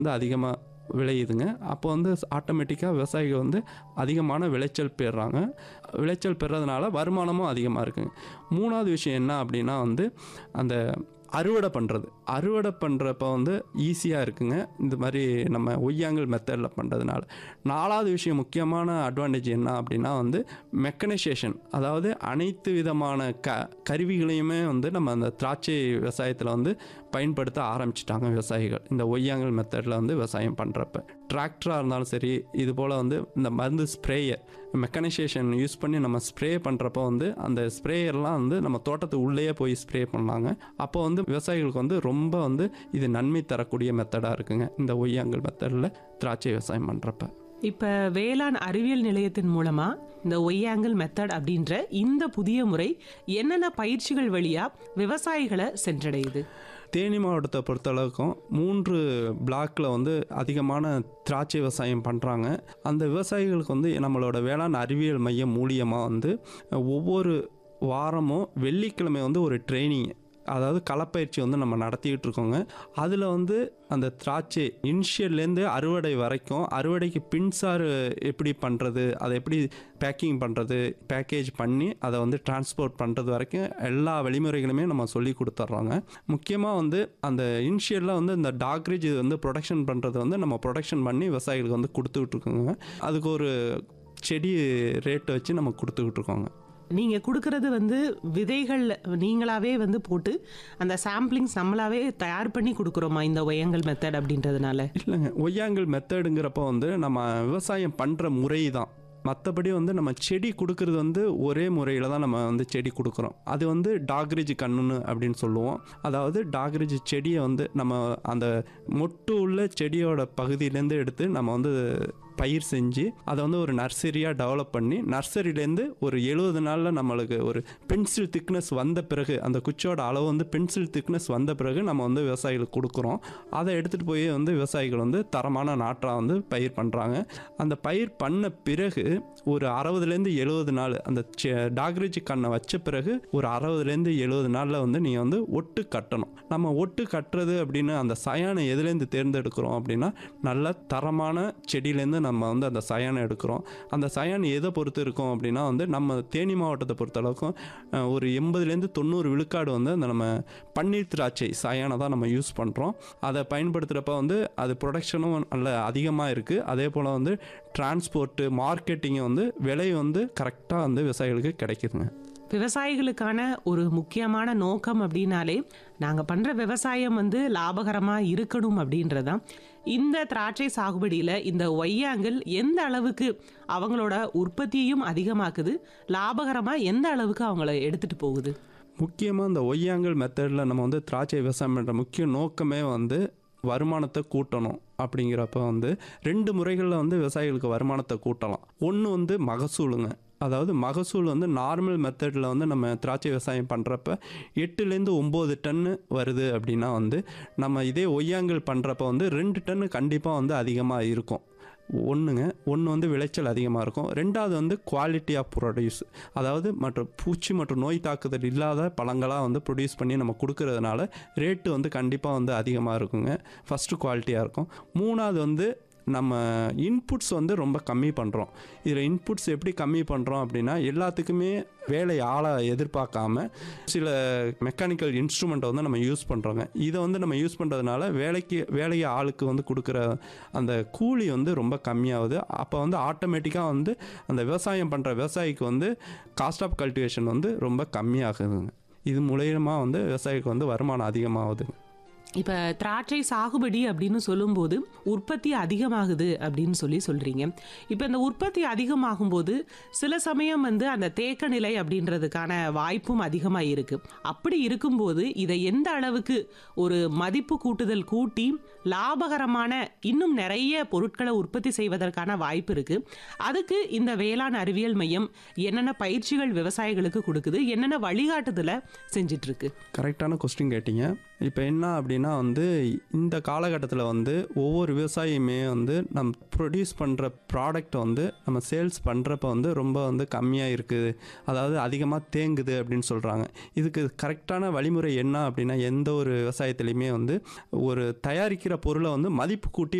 வந்து அதிகமாக விளையுதுங்க அப்போ வந்து ஆட்டோமேட்டிக்காக விவசாயிகள் வந்து அதிகமான விளைச்சல் பெறுறாங்க விளைச்சல் பெறதுனால வருமானமும் அதிகமாக இருக்குங்க மூணாவது விஷயம் என்ன அப்படின்னா வந்து அந்த அறுவடை பண்ணுறது அறுவடை பண்ணுறப்ப வந்து ஈஸியாக இருக்குங்க இந்த மாதிரி நம்ம ஒய்யாங்கல் மெத்தடில் பண்ணுறதுனால நாலாவது விஷயம் முக்கியமான அட்வான்டேஜ் என்ன அப்படின்னா வந்து மெக்கனைசேஷன் அதாவது அனைத்து விதமான க கருவிகளையுமே வந்து நம்ம அந்த திராட்சை விவசாயத்தில் வந்து பயன்படுத்த ஆரம்பிச்சிட்டாங்க விவசாயிகள் இந்த ஒய்யாங்கல் மெத்தடில் வந்து விவசாயம் பண்ணுறப்ப டிராக்டராக இருந்தாலும் சரி இது போல் வந்து இந்த மருந்து ஸ்ப்ரேயர் மெக்கனைசேஷன் யூஸ் பண்ணி நம்ம ஸ்ப்ரே பண்ணுறப்ப வந்து அந்த ஸ்ப்ரேயர்லாம் வந்து நம்ம தோட்டத்து உள்ளேயே போய் ஸ்ப்ரே பண்ணலாங்க அப்போ வந்து விவசாயிகளுக்கு வந்து ரொம்ப வந்து இது நன்மை தரக்கூடிய மெத்தடாக இருக்குங்க இந்த ஒய்யாங்கல் மெத்தடில் திராட்சை விவசாயம் பண்ணுறப்ப இப்ப வேளாண் அறிவியல் நிலையத்தின் மூலமா இந்த ஒய்யாங்கல் மெத்தட் அப்படின்ற இந்த புதிய முறை என்னென்ன பயிற்சிகள் வழியா விவசாயிகளை சென்றடையுது தேனி மாவட்டத்தை பொறுத்தளவுக்கும் மூன்று பிளாக்ல வந்து அதிகமான திராட்சை விவசாயம் பண்ணுறாங்க அந்த விவசாயிகளுக்கு வந்து நம்மளோட வேளாண் அறிவியல் மையம் மூலியமாக வந்து ஒவ்வொரு வாரமும் வெள்ளிக்கிழமை வந்து ஒரு ட்ரைனிங் அதாவது களப்பயிற்சி வந்து நம்ம நடத்திக்கிட்டு இருக்கோங்க அதில் வந்து அந்த திராட்சை இனிஷியல்லேருந்து அறுவடை வரைக்கும் அறுவடைக்கு பின்சார் எப்படி பண்ணுறது அதை எப்படி பேக்கிங் பண்ணுறது பேக்கேஜ் பண்ணி அதை வந்து டிரான்ஸ்போர்ட் பண்ணுறது வரைக்கும் எல்லா வழிமுறைகளுமே நம்ம சொல்லி கொடுத்துட்றோங்க முக்கியமாக வந்து அந்த இனிஷியலில் வந்து இந்த டாக்ரேஜ் வந்து ப்ரொடக்ஷன் பண்ணுறது வந்து நம்ம ப்ரொடக்ஷன் பண்ணி விவசாயிகளுக்கு வந்து கொடுத்துக்கிட்டு இருக்கோங்க அதுக்கு ஒரு செடி ரேட்டை வச்சு நம்ம கொடுத்துக்கிட்டு இருக்கோங்க நீங்க கொடுக்கறது வந்து விதைகள் நீங்களாவே வந்து போட்டு அந்த சாம்பிளிங்ஸ் நம்மளாவே தயார் பண்ணி கொடுக்குறோமா இந்த ஒய்யாங்கல் மெத்தட் அப்படின்றதுனால இல்லைங்க ஒய்யாங்கல் மெத்தடுங்கிறப்ப வந்து நம்ம விவசாயம் பண்ணுற முறை தான் மற்றபடி வந்து நம்ம செடி கொடுக்கறது வந்து ஒரே முறையில் தான் நம்ம வந்து செடி கொடுக்குறோம் அது வந்து டாக்ரேஜ் கண்ணுன்னு அப்படின்னு சொல்லுவோம் அதாவது டாக்ரேஜ் செடியை வந்து நம்ம அந்த மொட்டு உள்ள செடியோட பகுதியிலேருந்து எடுத்து நம்ம வந்து பயிர் செஞ்சு அதை வந்து ஒரு நர்சரியாக டெவலப் பண்ணி நர்சரியிலேருந்து ஒரு எழுபது நாளில் நம்மளுக்கு ஒரு பென்சில் திக்னஸ் வந்த பிறகு அந்த குச்சியோட அளவு வந்து பென்சில் திக்னஸ் வந்த பிறகு நம்ம வந்து விவசாயிகளுக்கு கொடுக்குறோம் அதை எடுத்துகிட்டு போய் வந்து விவசாயிகள் வந்து தரமான நாற்றாக வந்து பயிர் பண்ணுறாங்க அந்த பயிர் பண்ண பிறகு ஒரு அறுபதுலேருந்து எழுபது நாள் அந்த டாக்ரேஜ் கண்ணை வச்ச பிறகு ஒரு அறுபதுலேருந்து எழுபது நாளில் வந்து நீங்கள் வந்து ஒட்டு கட்டணும் நம்ம ஒட்டு கட்டுறது அப்படின்னு அந்த சயானை எதுலேருந்து தேர்ந்தெடுக்கிறோம் அப்படின்னா நல்ல தரமான செடியிலேருந்து நம்ம வந்து அந்த சயானை எடுக்கிறோம் அந்த சயான் எதை பொறுத்து இருக்கும் அப்படின்னா வந்து நம்ம தேனி மாவட்டத்தை பொறுத்தளவுக்கும் அஹ், ஒரு எண்பதுலேருந்து தொண்ணூறு விழுக்காடு வந்து அந்த நம்ம பன்னீர் திராட்சை சயானை தான் நம்ம யூஸ் பண்ணுறோம் அதை பயன்படுத்துகிறப்ப வந்து அது ப்ரொடக்ஷனும் நல்ல அதிகமாக இருக்குது அதே போல் வந்து டிரான்ஸ்போர்ட்டு மார்க்கெட்டிங்கு வந்து விலை வந்து கரெக்டாக வந்து விவசாயிகளுக்கு கிடைக்குதுங்க விவசாயிகளுக்கான ஒரு முக்கியமான நோக்கம் அப்படின்னாலே நாங்கள் பண்ணுற விவசாயம் வந்து லாபகரமாக இருக்கணும் அப்படின்றதான் இந்த திராட்சை சாகுபடியில் இந்த ஒய்யாங்கல் எந்த அளவுக்கு அவங்களோட உற்பத்தியையும் அதிகமாக்குது லாபகரமாக எந்த அளவுக்கு அவங்கள எடுத்துகிட்டு போகுது முக்கியமாக இந்த ஒய்யாங்கல் மெத்தடில் நம்ம வந்து திராட்சை விவசாயம் பண்ணுற முக்கிய நோக்கமே வந்து வருமானத்தை கூட்டணும் அப்படிங்கிறப்ப வந்து ரெண்டு முறைகளில் வந்து விவசாயிகளுக்கு வருமானத்தை கூட்டலாம் ஒன்று வந்து மகசூலுங்க அதாவது மகசூல் வந்து நார்மல் மெத்தடில் வந்து நம்ம திராட்சை விவசாயம் பண்ணுறப்ப எட்டுலேருந்து ஒம்பது டன்னு வருது அப்படின்னா வந்து நம்ம இதே ஒய்யாங்கல் பண்ணுறப்ப வந்து ரெண்டு டன்னு கண்டிப்பாக வந்து அதிகமாக இருக்கும் ஒன்றுங்க ஒன்று வந்து விளைச்சல் அதிகமாக இருக்கும் ரெண்டாவது வந்து குவாலிட்டி ஆஃப் ப்ரொடியூஸ் அதாவது மற்ற பூச்சி மற்றும் நோய் தாக்குதல் இல்லாத பழங்களாக வந்து ப்ரொடியூஸ் பண்ணி நம்ம கொடுக்கறதுனால ரேட்டு வந்து கண்டிப்பாக வந்து அதிகமாக இருக்குங்க ஃபஸ்ட்டு குவாலிட்டியாக இருக்கும் மூணாவது வந்து நம்ம இன்புட்ஸ் வந்து ரொம்ப கம்மி பண்ணுறோம் இதில் இன்புட்ஸ் எப்படி கம்மி பண்ணுறோம் அப்படின்னா எல்லாத்துக்குமே வேலை ஆளை எதிர்பார்க்காம சில மெக்கானிக்கல் இன்ஸ்ட்ருமெண்ட்டை வந்து நம்ம யூஸ் பண்ணுறோங்க இதை வந்து நம்ம யூஸ் பண்ணுறதுனால வேலைக்கு வேலையை ஆளுக்கு வந்து கொடுக்குற அந்த கூலி வந்து ரொம்ப கம்மியாகுது அப்போ வந்து ஆட்டோமேட்டிக்காக வந்து அந்த விவசாயம் பண்ணுற விவசாயிக்கு வந்து காஸ்ட் ஆஃப் கல்டிவேஷன் வந்து ரொம்ப கம்மியாகுதுங்க இது மூலயமா வந்து விவசாயிக்கு வந்து வருமானம் அதிகமாகுது இப்போ திராட்சை சாகுபடி அப்படின்னு சொல்லும்போது உற்பத்தி அதிகமாகுது அப்படின்னு சொல்லி சொல்கிறீங்க இப்போ இந்த உற்பத்தி அதிகமாகும் போது சில சமயம் வந்து அந்த தேக்க நிலை அப்படின்றதுக்கான வாய்ப்பும் அதிகமாக இருக்குது அப்படி இருக்கும்போது இதை எந்த அளவுக்கு ஒரு மதிப்பு கூட்டுதல் கூட்டி லாபகரமான இன்னும் நிறைய பொருட்களை உற்பத்தி செய்வதற்கான வாய்ப்பு இருக்குது அதுக்கு இந்த வேளாண் அறிவியல் மையம் என்னென்ன பயிற்சிகள் விவசாயிகளுக்கு கொடுக்குது என்னென்ன வழிகாட்டுதலை செஞ்சிட்ருக்கு கரெக்டான கொஸ்டின் கேட்டீங்க இப்போ என்ன அப்படின்னா வந்து இந்த காலகட்டத்தில் வந்து ஒவ்வொரு விவசாயியுமே வந்து நம்ம ப்ரொடியூஸ் பண்ணுற ப்ராடக்ட் வந்து நம்ம சேல்ஸ் பண்ணுறப்ப வந்து ரொம்ப வந்து கம்மியாக இருக்குது அதாவது அதிகமாக தேங்குது அப்படின்னு சொல்கிறாங்க இதுக்கு கரெக்டான வழிமுறை என்ன அப்படின்னா எந்த ஒரு விவசாயத்துலையுமே வந்து ஒரு தயாரிக்கிற பொருளை வந்து மதிப்பு கூட்டி